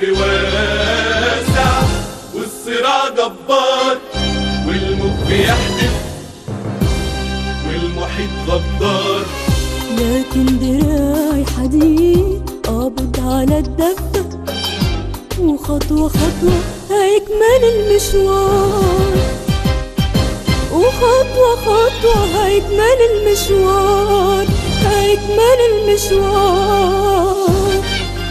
البحر واسع والصراع جبار والموج بيحدف والمحيط غدار لكن دراعي حديد قابض على الدفة وخطوة خطوة هيكمل المشوار وخطوة خطوة هيكمل المشوار هيكمل المشوار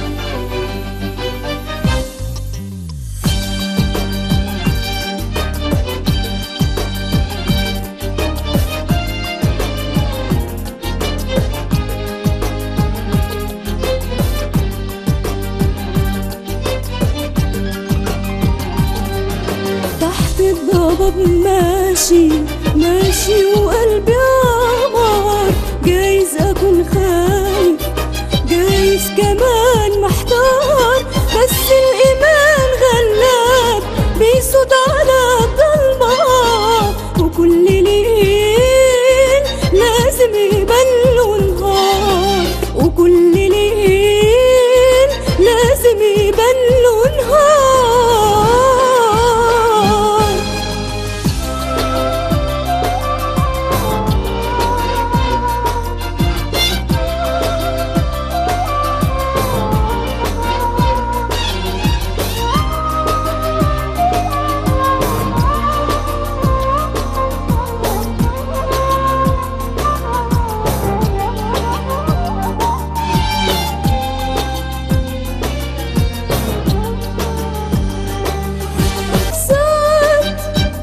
تحت الضباب ماشي ماشي وقلبي عمار جايز اكون خايف جايز كمان محتار بس الايمان غلاب بيصوت على الضلمه وكل ليل لازم يبان له نهار وكل ليل لازم يبان له نهار ساعات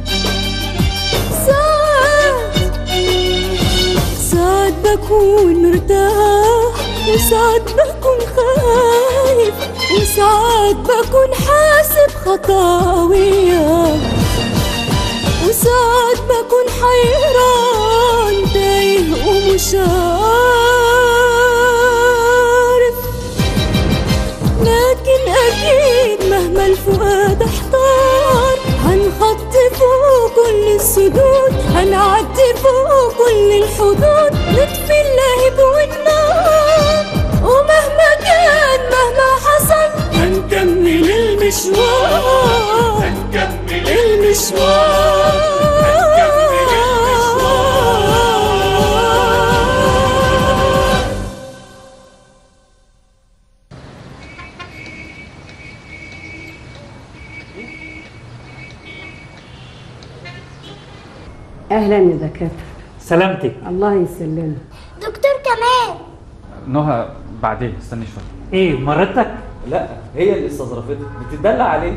ساعات ساعات بكون مرتاح وساعات بكون خايف وساعات بكون حاسب خطاوية وساعات بكون حيران تايه ومش عارف لكن أكيد مهما الفؤاد احتار هنخطي فوق كل السدود هنعدي فوق كل الحدود نطفي اللهب والنار ومهما كان مهما حصل هنكمل المشوار هنكمل المشوار اهلا يا دكاتره سلامتك الله يسلمك دكتور كمال نهى بعدين استني شويه ايه مرتك لا هي اللي استظرفتك بتدلع عليه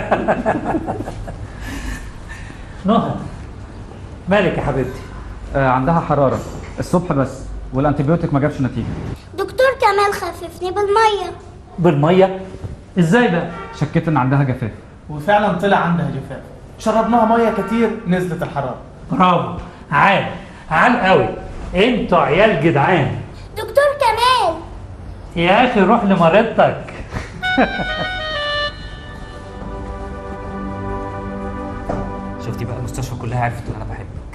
نهى مالك يا حبيبتي آه عندها حراره الصبح بس والانتيبيوتيك ما جابش نتيجه دكتور كمال خففني بالميه بالميه ازاي بقى شكيت ان عندها جفاف وفعلا طلع عندها جفاف شربناها ميه كتير نزلت الحراره برافو عال عال قوي انتوا عيال جدعان دكتور كمال يا اخي روح لمريضتك شفتي بقى المستشفى كلها عرفت ان انا بحبك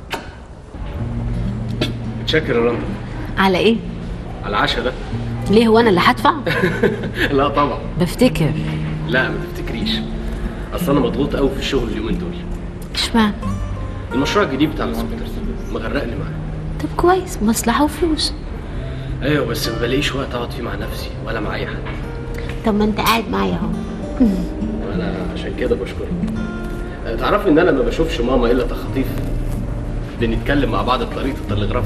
متشكر يا رنا على ايه؟ على العشاء ده ليه هو انا اللي هدفع؟ لا طبعا بفتكر لا ما تفتكريش اصل انا مضغوط قوي في الشغل اليومين دول اشمعنى؟ المشروع الجديد بتاع الاسبيتال مغرقني معاه طب كويس مصلحة وفلوس ايوه بس ما بلاقيش وقت اقعد فيه مع نفسي ولا مع اي حد طب ما انت قاعد معايا اهو وانا عشان كده بشكرك أه، تعرفي ان انا ما بشوفش ماما الا تخاطيف بنتكلم مع بعض بطريقه التلغراف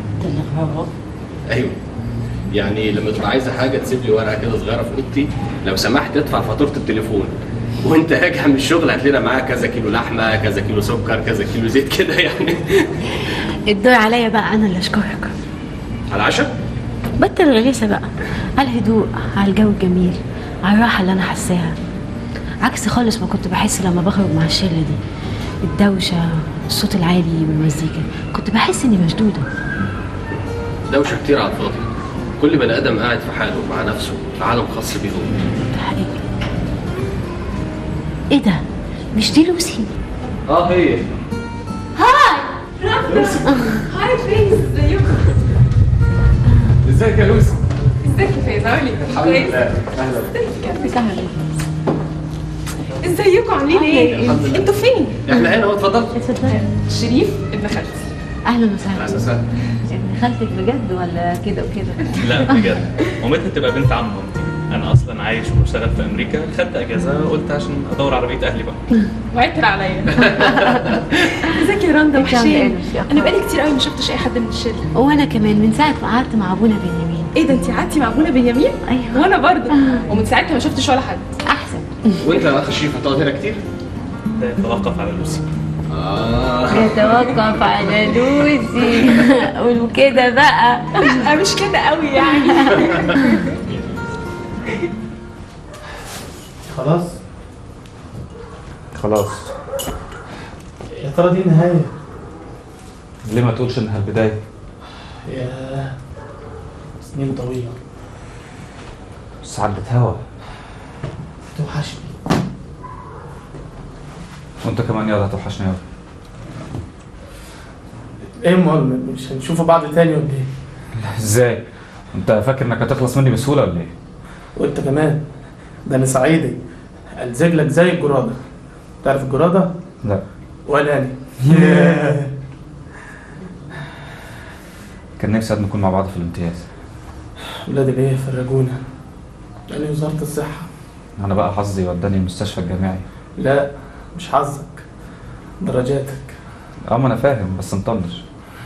ايوه يعني لما تبقى عايزه حاجه تسيب لي ورقه كده صغيره في اوضتي لو سمحت ادفع فاتوره التليفون وانت راجع من الشغل هات لنا معاها كذا كيلو لحمه كذا كيلو سكر كذا كيلو زيت كده يعني الدور عليا بقى انا اللي اشكرك على العشاء بطل الغلاسة بقى على الهدوء على الجو الجميل على الراحة اللي انا حاساها عكس خالص ما كنت بحس لما بخرج مع الشلة دي الدوشة الصوت العالي والمزيكا كنت بحس اني مشدودة دوشه كتير على الفاضي كل بني ادم قاعد في حاله مع نفسه في عالم خاص بيه هو ده حقيقي ايه ده مش دي لوسي اه هي هاي فيز ازيكم ازيك يا لوسي ازيك يا فيز عامل ايه الحمد لله اهلا بتاع ازيكم عاملين ايه؟ الحمد لله. انتوا فين؟ احنا هنا اهو اتفضل اتفضلي شريف ابن خالتي اهلا وسهلا اهلا وسهلا ابن خالتك بجد ولا كده وكده لا بجد مامتها تبقى بنت عم مامتي انا اصلا عايش وبشتغل في امريكا خدت اجازه قلت عشان ادور على بيت اهلي بقى وعدت عليا ازيك يا رندا ازيك يا عم وحشين إيناس، يا انا بقالي كتير قوي ما شفتش اي حد من الشله وانا كمان من ساعه ما قعدت مع ابونا بنيامين ايه ده انت قعدتي مع ابونا بنيامين؟ ايوه وانا برضه ومن ساعتها ما شفتش ولا حد احسن وانت يا اخ شريف هتقعد هنا كتير؟ ده يتوقف على لوسي اه يتوقف على لوسي قولوا كده بقى لا مش كده قوي يعني خلاص خلاص يا ترى دي النهاية ليه ما تقولش انها البدايه يا سنين طويلة ساعات بتهوى توحشني وانت كمان يلا هتوحشني قوي ايه امال مش هنشوفوا بعض تاني ولا ايه؟ ازاي انت فاكر انك هتخلص مني بسهوله ولا ايه وانت كمان ده انا صعيدي الزج لك زي الجرادة تعرف الجرادة؟ لا ولا انا كان نفسي قد نكون مع بعض في الامتياز ولاد الايه فرجونا يعني وزارة الصحة انا بقى حظي وداني المستشفى الجامعي لا مش حظك درجاتك اه ما انا فاهم بس مطنش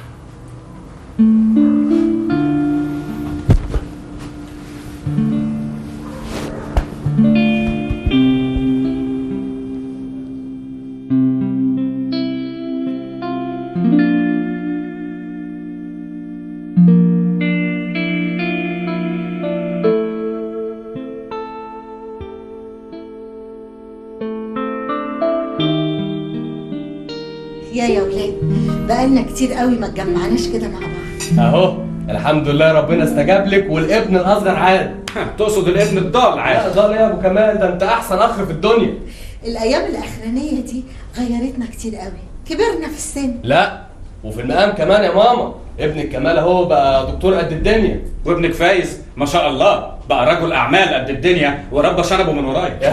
يا يا ولاد بقالنا كتير قوي ما اتجمعناش كده مع بعض اهو الحمد لله ربنا استجاب لك والابن الاصغر عاد تقصد الابن الضال لا ده يا ابو كمال ده انت احسن اخ في الدنيا الايام الاخرانيه دي غيرتنا كتير قوي كبرنا في السن لا وفي المقام كمان يا ماما ابنك كمال اهو بقى دكتور قد الدنيا وابنك فايز ما شاء الله بقى رجل اعمال قد الدنيا وربى شنبه من ورايا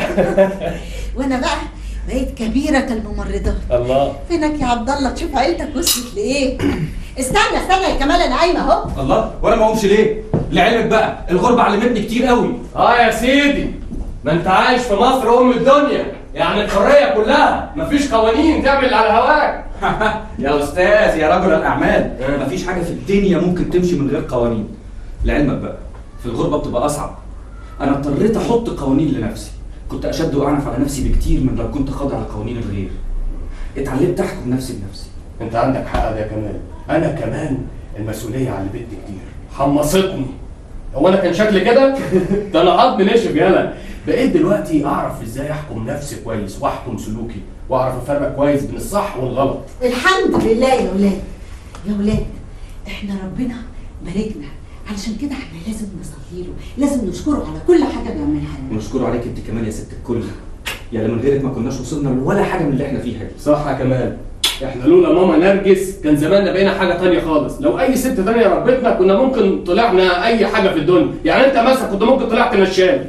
وانا بقى بقيت كبيره الممرضات الله فينك يا عبد الله تشوف عيلتك وصلت لايه استنى استنى يا كمال انا قايمه اهو الله وانا ما اقومش ليه لعلمك بقى الغربه علمتني كتير قوي اه يا سيدي ما انت عايش في مصر ام الدنيا يعني الحريه كلها مفيش قوانين تعمل على هواك يا استاذ يا رجل الاعمال مفيش حاجه في الدنيا ممكن تمشي من غير قوانين لعلمك بقى في الغربه بتبقى اصعب انا اضطريت احط قوانين لنفسي كنت اشد واعنف على نفسي بكتير من لو كنت خاضع لقوانين الغير اتعلمت احكم نفسي بنفسي انت عندك حق يا كمال انا كمان المسؤوليه على البيت كتير حمصتني هو انا كان شكلي كده ده انا عضمي نشف يالا بقيت دلوقتي اعرف ازاي احكم نفسي كويس واحكم سلوكي واعرف افرق كويس بين الصح والغلط الحمد لله يا ولاد يا ولاد احنا ربنا باركنا علشان كده احنا لازم نصلي له لازم نشكره على كل حاجه بيعملها لنا ونشكره عليك انت كمان يا ست الكل يعني من غيرك ما كناش وصلنا ولا حاجه من اللي احنا فيها دي صح يا كمال احنا لولا ماما نرجس كان زماننا بقينا حاجه تانية خالص لو اي ست تانية ربتنا كنا ممكن طلعنا اي حاجه في الدنيا يعني انت مثلا كنت ممكن طلعت نشال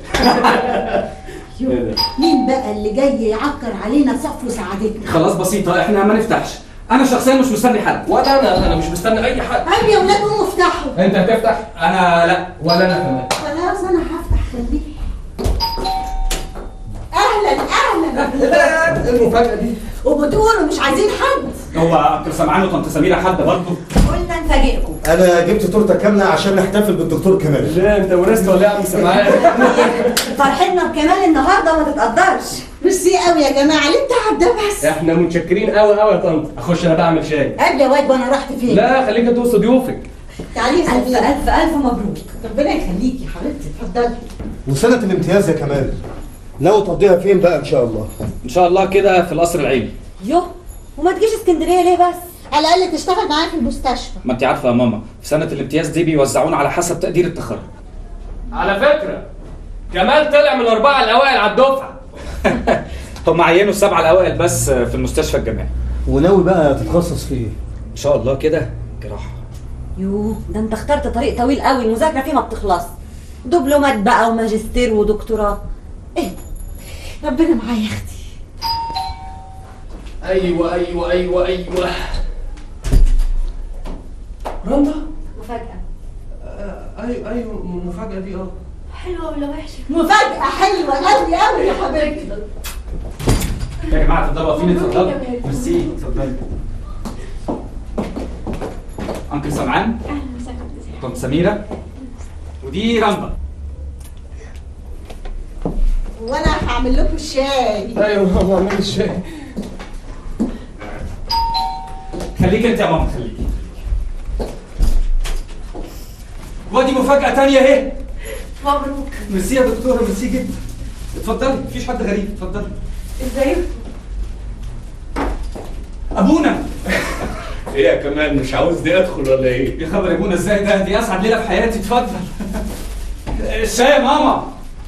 مين بقى اللي جاي يعكر علينا صفو سعادتنا خلاص بسيطه احنا ما نفتحش انا شخصيا مش مستني حد ولا انا انا مش مستني اي حد طيب يا ولاد قوموا افتحوا انت هتفتح انا لا ولا انا كمان خلاص انا هفتح خليك اهلا اهلا المفاجاه دي وبتقولوا مش عايزين حد هو انت سمعان وطنط سميره حد برضه قلنا نفاجئكم انا جبت تورته كامله عشان نحتفل بالدكتور كمال لا انت ورثت ولا ايه يا عم سمعان فرحتنا بكمال النهارده ما تتقدرش ميرسي قوي يا جماعه ليه التعب ده بس احنا متشكرين قوي قوي يا طنط اخش انا بعمل شاي قبل يا واد وانا رحت فين لا خليك انت وسط ضيوفك تعالي الف الف الف مبروك ربنا يخليكي حبيبتي اتفضلي وسنه الامتياز يا كمال ناوي تقضيها فين بقى ان شاء الله ان شاء الله كده في القصر العيني يوه وما تجيش اسكندريه ليه بس على الاقل تشتغل معايا في المستشفى ما انت عارفه يا ماما في سنه الامتياز دي بيوزعونا على حسب تقدير التخرج على فكره كمال طلع من الاربعه الاوائل على الدفعه هم عينوا السبعه الاوائل بس في المستشفى الجامعي وناوي بقى تتخصص في ايه ان شاء الله كده جراحه يوه ده انت اخترت طريق طويل قوي المذاكره فيه ما بتخلص دبلومات بقى وماجستير ودكتوراه ايه ربنا معايا يا اختي ايوه ايوه ايوه ايوه رندا مفاجأة ايوه ايوه المفاجأة دي اه حلوة ولا وحشة؟ مفاجأة حلوة قوي قوي يا حبيبتي يا جماعه اتفضلوا واقفين اتفضلوا ميرسي اتفضلي انكل سمعان أهلا وسهلا طنط سميره ودي رندا وانا هعمل لكم الشاي ايوه ماما اعملي الشاي خليك انت يا ماما خليك ودي مفاجاه تانية اهي مبروك ميرسي يا دكتوره ميرسي جدا اتفضلي مفيش حد غريب اتفضلي ازيك؟ ابونا ايه يا كمال مش عاوزني ادخل ولا ايه؟ يا خبر يا ابونا ازاي ده دي اسعد ليله في حياتي اتفضل الشاي يا ماما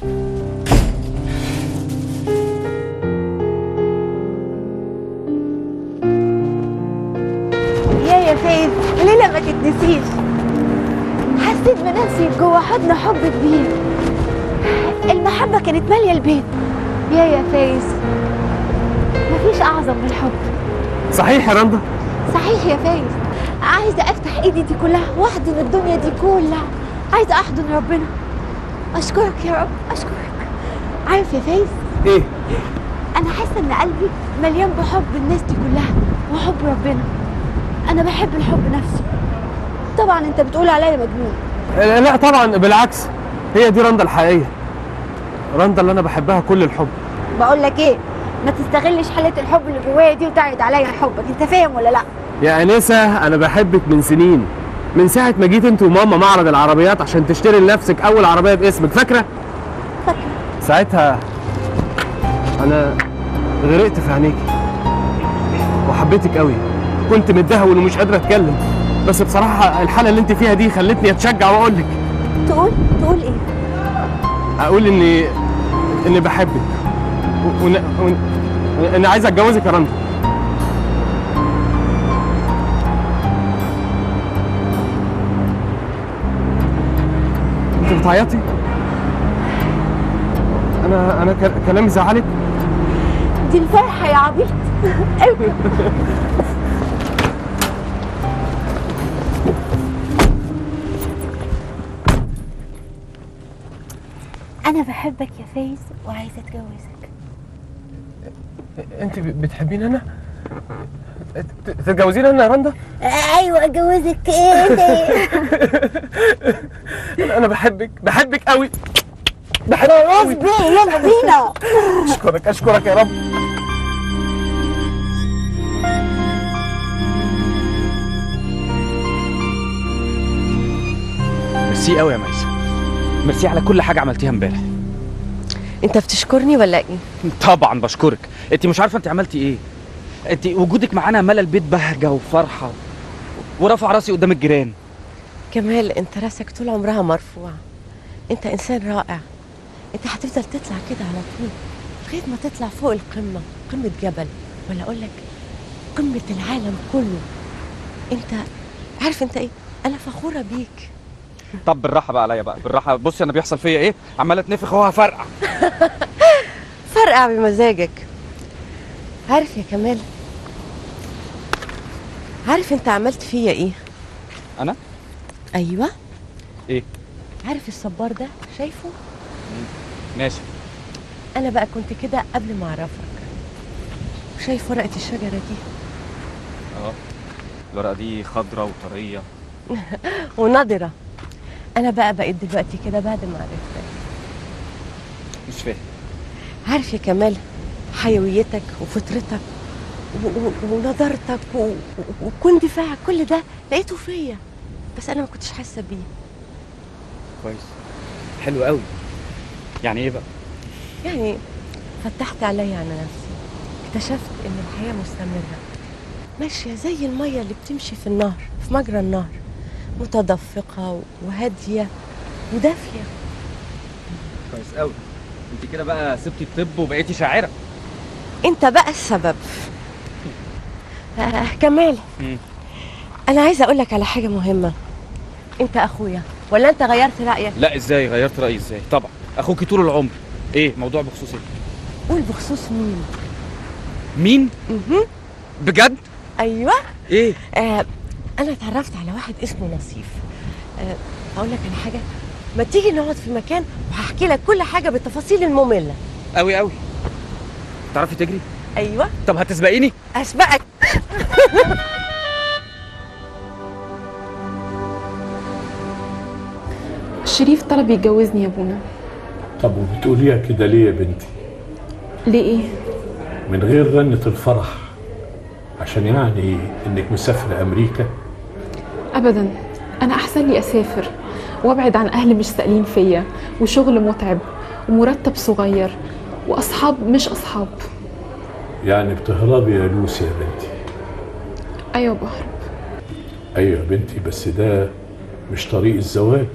يا يا فايز ليلة ما تتنسيش حسيت بنفسي جوه حضن حب كبير المحبة كانت مالية البيت يا يا فايز مفيش أعظم من الحب صحيح يا رندا صحيح يا فايز عايزة أفتح إيدي دي كلها وأحضن الدنيا دي كلها عايزة أحضن ربنا أشكرك يا رب أشكرك عارف يا فايز ايه أنا حاسة إن قلبي مليان بحب الناس دي كلها وحب ربنا أنا بحب الحب نفسه طبعا أنت بتقول عليا مجنون لا لا طبعا بالعكس هي دي رندا الحقيقيه رندا اللي انا بحبها كل الحب بقول لك إيه ما تستغلش حالة الحب اللي جوايا دي وتعرض عليا حبك أنت فاهم ولا لأ يا انسه انا بحبك من سنين من ساعه ما جيت انت وماما معرض العربيات عشان تشتري لنفسك اول عربيه باسمك فاكره فاكره ساعتها انا غرقت في عينيكي وحبيتك قوي كنت متدهول ومش قادر اتكلم بس بصراحه الحاله اللي انت فيها دي خلتني اتشجع واقول لك تقول تقول إيه اقول اني اني بحبك و- وإن وإن اني عايز اتجوزك يا رندا انت بتعيطي انا انا ك- كلامي زعلك دي الفرحة يا عبيط أوي أنا بحبك يا فايز وعايزة أتجوزك انت ب- بتحبيني انا ت- تتجوزيني انا يا رندا أيوة أتجوزك إيه أنت إيه انا أنا بحبك بحبك قوي بحبك خلاص قوي بيه يلا بينا اشكرك اشكرك يا رب ميرسي قوي يا ميسة ميرسي على كل حاجة عملتيها امبارح انت بتشكرني ولا ايه طبعا بشكرك انت مش عارفة انت عملتي ايه انت وجودك معانا ملا البيت بهجة وفرحة ورفع راسي قدام الجيران كمال انت راسك طول عمرها مرفوعة انت انسان رائع انت هتفضل تطلع كده على طول لغاية ما تطلع فوق القمة قمة جبل ولا اقول لك قمة العالم كله انت عارف انت ايه انا فخورة بيك طب بالراحة بقى عليا بقى بالراحة بصي انا بيحصل فيا ايه عمالة اتنفخ اهو هفرقع فرقع بمزاجك عارف يا كمال عارف انت عملت فيا ايه انا ايوه ايه عارف الصبار ده شايفه ماشي انا بقى كنت كده قبل ما اعرفك شايف ورقه الشجره دي اه الورقة دي خضرة وطرية ونضره انا بقى بقيت دلوقتي كده بعد ما عرفتك مش فاهم عارف يا كمال حيويتك وفطرتك و- و- ونضارتك و- و- وكون دفاعك كل ده لقيته فيا بس انا ما كنتش حاسه بيه كويس حلو قوي يعني ايه بقى يعني فتحت عليا على نفسي اكتشفت ان الحياه مستمره ماشيه زي الميه اللي بتمشي في النهر في مجرى النهر متدفقه وهاديه ودافيه كويس قوي انت كده بقى سبتي الطب وبقيتي شاعرة انت بقى السبب آه كمال انا عايزه اقول لك على حاجه مهمه انت اخويا ولا انت غيرت رايك لا ازاي غيرت رأيي ازاي طبعا اخوكي طول العمر ايه موضوع بخصوص ايه قول بخصوص مين مين مهم. بجد ايوه ايه آه انا اتعرفت على واحد اسمه نصيف آه اقول لك على حاجه ما تيجي نقعد في مكان وهحكي لك كل حاجه بالتفاصيل الممله قوي قوي تعرفي تجري ايوه طب هتسبقيني اسبقك شريف طلب يتجوزني يا ابونا طب وبتقوليها كده ليه يا بنتي ليه ايه من غير غنة الفرح عشان يعني انك مسافرة امريكا ابدا انا احسن لي اسافر وابعد عن اهل مش سائلين فيا وشغل متعب ومرتب صغير واصحاب مش اصحاب يعني بتهربي يا لوسي يا بنتي ايوه بهرب ايوه يا بنتي بس ده مش طريق الزواج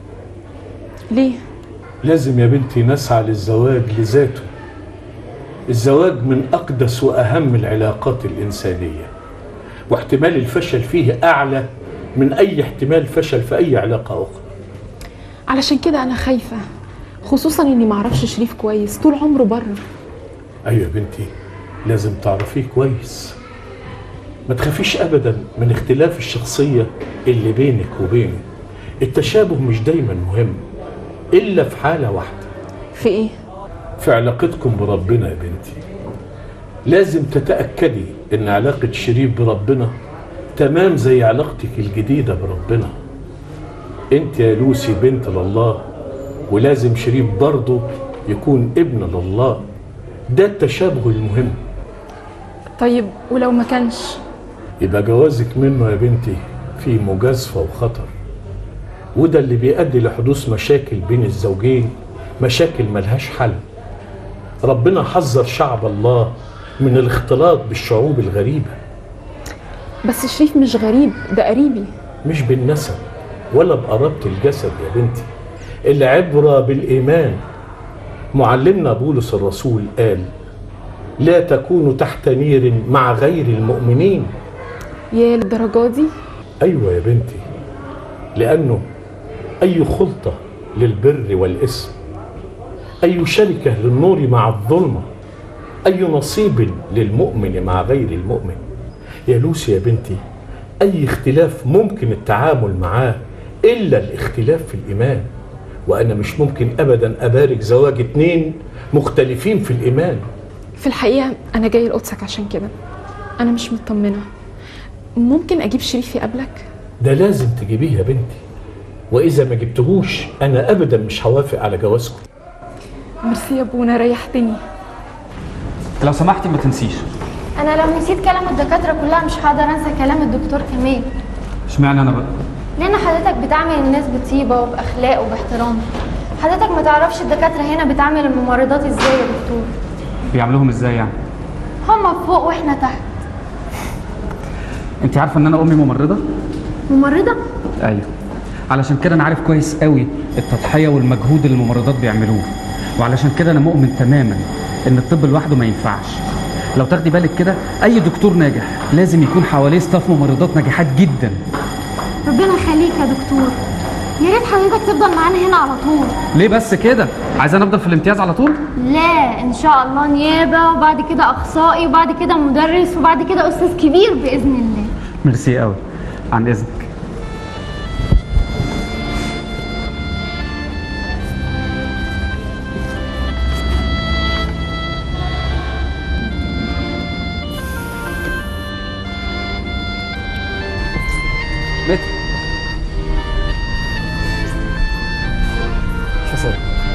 ليه لازم يا بنتي نسعى للزواج لذاته الزواج من اقدس واهم العلاقات الانسانيه واحتمال الفشل فيه اعلى من اي احتمال فشل في اي علاقه اخرى علشان كده انا خايفه خصوصا اني معرفش شريف كويس طول عمره بره ايوه يا بنتي لازم تعرفيه كويس ما تخافيش ابدا من اختلاف الشخصيه اللي بينك وبينه التشابه مش دايما مهم الا في حاله واحده في ايه في علاقتكم بربنا يا بنتي لازم تتاكدي ان علاقه شريف بربنا تمام زي علاقتك الجديده بربنا انت يا لوسي بنت لله ولازم شريف برضه يكون ابن لله ده التشابه المهم طيب ولو ما كانش يبقى جوازك منه يا بنتي فيه مجازفة وخطر وده اللي بيؤدي لحدوث مشاكل بين الزوجين مشاكل ملهاش حل ربنا حذر شعب الله من الاختلاط بالشعوب الغريبة بس شريف مش غريب ده قريبي مش بالنسب ولا بقرابة الجسد يا بنتي العبرة بالإيمان معلمنا بولس الرسول قال لا تكونوا تحت نير مع غير المؤمنين يا للدرجه دي أيوة يا بنتي لأنه أي خلطة للبر والإثم أي شركة للنور مع الظلمة أي نصيب للمؤمن مع غير المؤمن يا لوسي يا بنتي أي اختلاف ممكن التعامل معاه إلا الاختلاف في الإيمان وأنا مش ممكن أبدا أبارك زواج اتنين مختلفين في الإيمان في الحقيقه انا جاي لقدسك عشان كده انا مش مطمنه ممكن اجيب شريف يقابلك ده لازم تجيبيه يا بنتي وإذا ما جبتهوش أنا أبدا مش هوافق على جوازكم ميرسي يا ابونا ريحتني لو سمحتي ما تنسيش انا لو نسيت كلام الدكاتره كلها مش هقدر انسى كلام الدكتور كمال اشمعنى انا بقى لان حضرتك بتعامل الناس بطيبه وباخلاق وباحترام حضرتك ما تعرفش الدكاتره هنا بتعامل الممرضات ازاي يا دكتور بيعملوهم ازاي يعني هما فوق واحنا تحت انت عارفه ان انا امي ممرضه ممرضه ايوه علشان كده انا عارف كويس قوي التضحيه والمجهود اللي الممرضات بيعملوه وعلشان كده انا مؤمن تماما ان الطب لوحده ما ينفعش لو تاخدي بالك كده اي دكتور ناجح لازم يكون حواليه ستاف ممرضات ناجحات جدا ربنا يخليك يا دكتور يا ريت حضرتك تفضل معانا هنا على طول ليه بس كده عايزه نفضل في الامتياز على طول لا ان شاء الله نيابه وبعد كده اخصائي وبعد كده مدرس وبعد كده استاذ كبير باذن الله ميرسي قوي عن اذنك متر حسن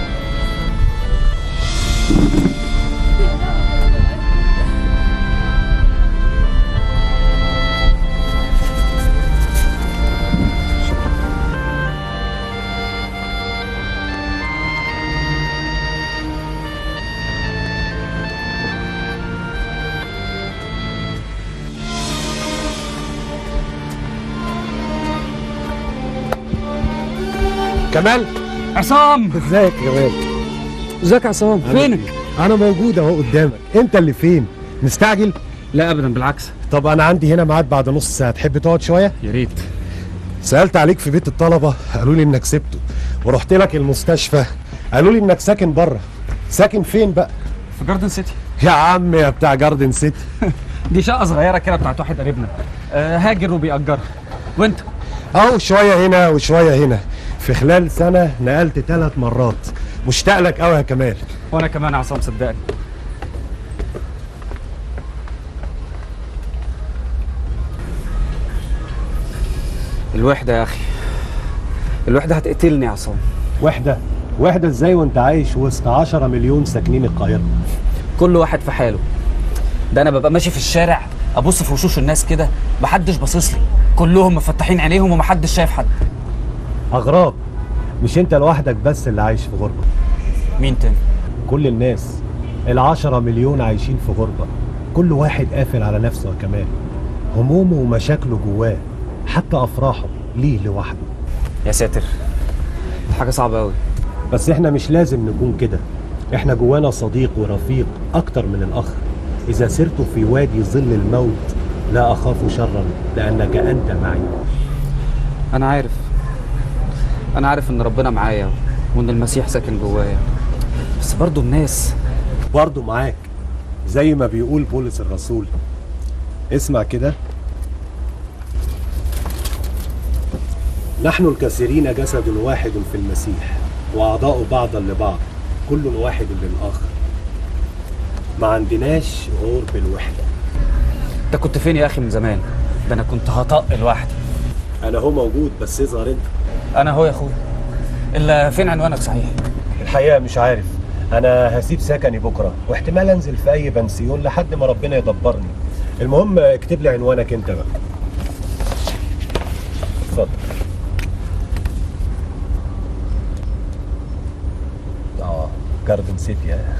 كمال عصام ازيك يا كمال ازيك يا عصام فينك انا موجود اهو قدامك انت اللي فين مستعجل لا ابدا بالعكس طب انا عندي هنا ميعاد بعد نص ساعه تحب تقعد شويه يا ريت سالت عليك في بيت الطلبه قالوا لي انك سبته ورحت لك المستشفى قالوا لي انك ساكن بره ساكن فين بقى في جاردن سيتي يا عم يا بتاع جاردن سيتي دي شقه صغيره كده بتاعت واحد قريبنا آه هاجر وبيأجرها وانت اهو شويه هنا وشويه هنا في خلال سنه نقلت ثلاث مرات مشتاق لك قوي يا كمال وانا كمان يا عصام صدقني الوحده يا اخي الوحده هتقتلني يا عصام وحده وحده ازاي وانت عايش وسط 10 مليون ساكنين القاهره كل واحد في حاله ده انا ببقى ماشي في الشارع ابص في وشوش الناس كده محدش باصص لي كلهم مفتحين عينيهم ومحدش شايف حد اغراب مش انت لوحدك بس اللي عايش في غربه مين تاني كل الناس العشرة مليون عايشين في غربة كل واحد قافل على نفسه يا كمال همومه ومشاكله جواه حتى أفراحه ليه لوحده يا ساتر دي حاجه صعبه قوي بس احنا مش لازم نكون كده احنا جوانا صديق ورفيق أكتر من الأخ إذا سرت في وادي ظل الموت لا أخاف شرا لأنك أنت معي انا عارف انا عارف ان ربنا معايا وان المسيح ساكن جوايا بس برضو الناس برضه معاك زي ما بيقول بولس الرسول اسمع كده نحن الكثيرين جسد واحد في المسيح وأعضاء بعضا لبعض كل واحد للآخر ما عندناش غور بالوحدة انت كنت فين يا اخي من زمان ده انا كنت هطق لوحدي أنا هو موجود بس اظهر أنت انا هو يا اخويا الا فين عنوانك صحيح الحقيقة مش عارف أنا هسيب سكني بكرة واحتمال أنزل في أي بنسيون لحد ما ربنا يدبرني المهم اكتب لي عنوانك أنت بقى اتفضل اه جاردن سيتي ها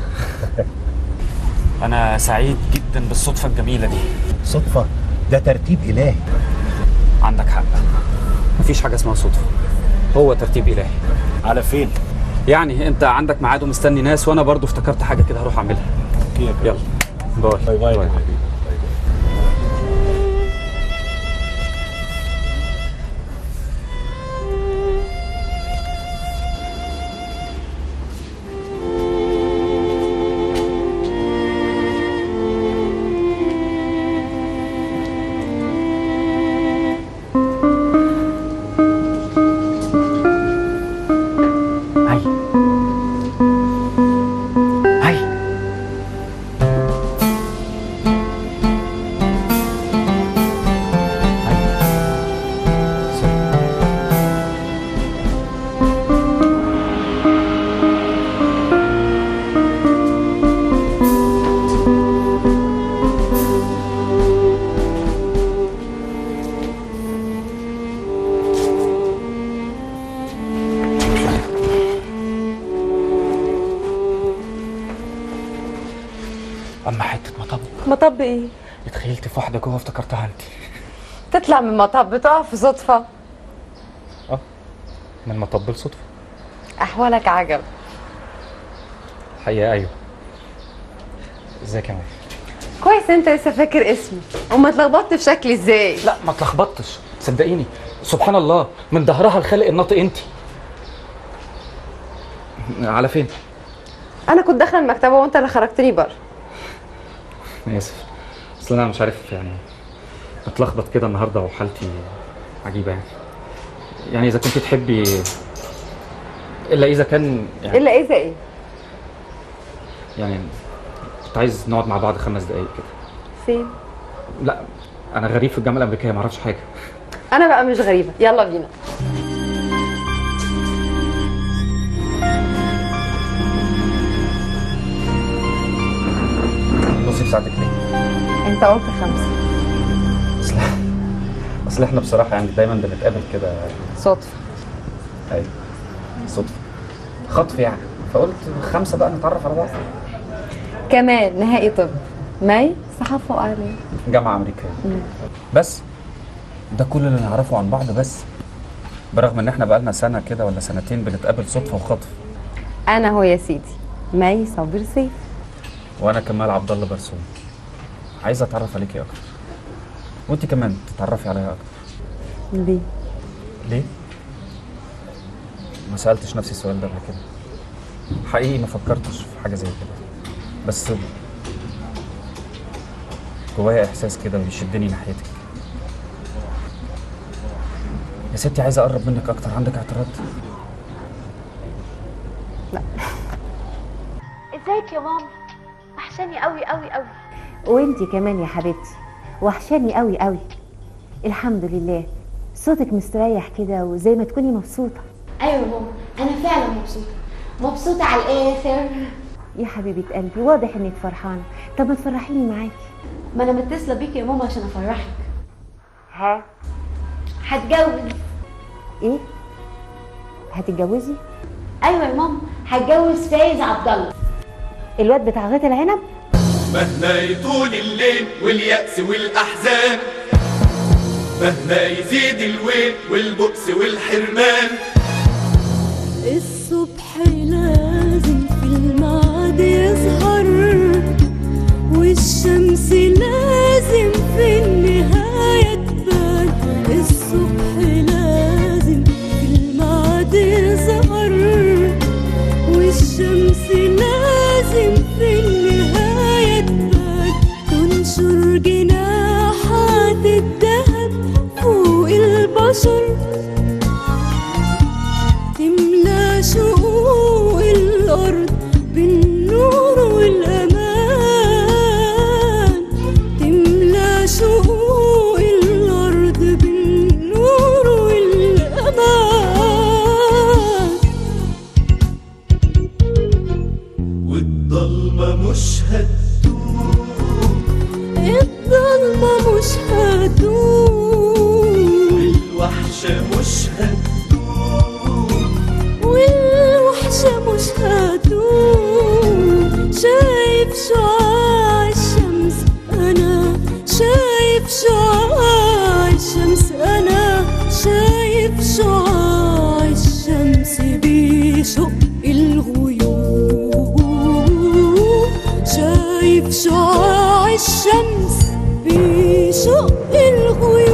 انا سعيد جدا بالصدفه الجميله دي صدفة ده ترتيب إلهي عندك حق مفيش حاجه اسمها صدفه هو ترتيب الهي على فين يعني انت عندك ميعاد ومستني ناس وانا برضو افتكرت حاجه كده هروح اعملها يلا باي باي باي اما حته مطب مطب ايه اتخيلت في واحده جوه افتكرتها انت تطلع من مطب تقع في صدفة اه من مطب الصدفه احوالك عجب الحقيقه ايوه ازيك يا ماما كويس انت لسه فاكر اسمي وما اتلخبطت في شكلي ازاي لا ما اتلخبطتش صدقيني سبحان الله من ظهرها الخالق الناطق انت على فين انا كنت داخله المكتبه وانت اللي خرجتني بره انا اسف اصل انا مش عارف يعني متلخبط كده النهارده وحالتي عجيبه يعني يعني اذا كنت تحبي الا اذا كان يعني الا اذا ايه يعني كنت عايز نقعد مع بعض خمس دقايق كده فين لا انا غريب في الجامعه الامريكيه ما اعرفش حاجه انا بقى مش غريبه يلا بينا بصي في ساعتك ليه انت قلت خمسه اصل اصل احنا بصراحه يعني دايما بنتقابل كده صدفه ايوه صدفه خطف يعني فقلت خمسه بقى نتعرف على بعض كمان نهائي طب مي صحافه واعلام جامعه امريكيه بس ده كل اللي نعرفه عن بعض بس برغم ان احنا بقالنا سنه كده ولا سنتين بنتقابل صدفه وخطف انا هو يا سيدي مي صابر سيف وانا كمال عبد الله برسوم عايز اتعرف عليكي اكتر وانت كمان تتعرفي عليا اكتر ليه ليه ما سالتش نفسي السؤال ده قبل كده حقيقي ما فكرتش في حاجه زي كده بس جوايا احساس كده بيشدني ناحيتك يا ستي عايز اقرب منك اكتر عندك اعتراض ازيك يا ماما وحشاني قوي قوي قوي وانتي كمان يا حبيبتي وحشاني قوي قوي الحمد لله صوتك مستريح كده وزي ما تكوني مبسوطة ايوه يا ماما انا فعلا مبسوطه مبسوطه على الاخر يا حبيبة قلبي واضح انك فرحانة طب ما تفرحيني معاكي ما انا متصله بيك يا ماما عشان افرحك ها هتجوز ايه هتتجوزي ايوه يا ماما هتجوز فايز عبد الله الواد بتاع غيط العنب مهما يطول الليل واليأس والأحزان مهما يزيد الويل والبؤس والحرمان الصبح لازم في الميعاد يظهر والشمس لازم في النهاية تبان الصبح لازم في الميعاد يظهر والشمس لازم في النهاية تبان تنشر جناحات الذهب فوق البشر تملى شقوق الأرض بالنور والأمان تملى شقوق الأرض بالنور والأمان والضلمة مش هتدوم الضلمة مش هتدوم والوحشة مش هتدوم والوحشة مش هتدوم شايف شعاع الشمس أنا شايف شعاع الشمس أنا شايف شعاع الشمس بيشق الغيوم شايف شعاع الشمس بيشق الغيوم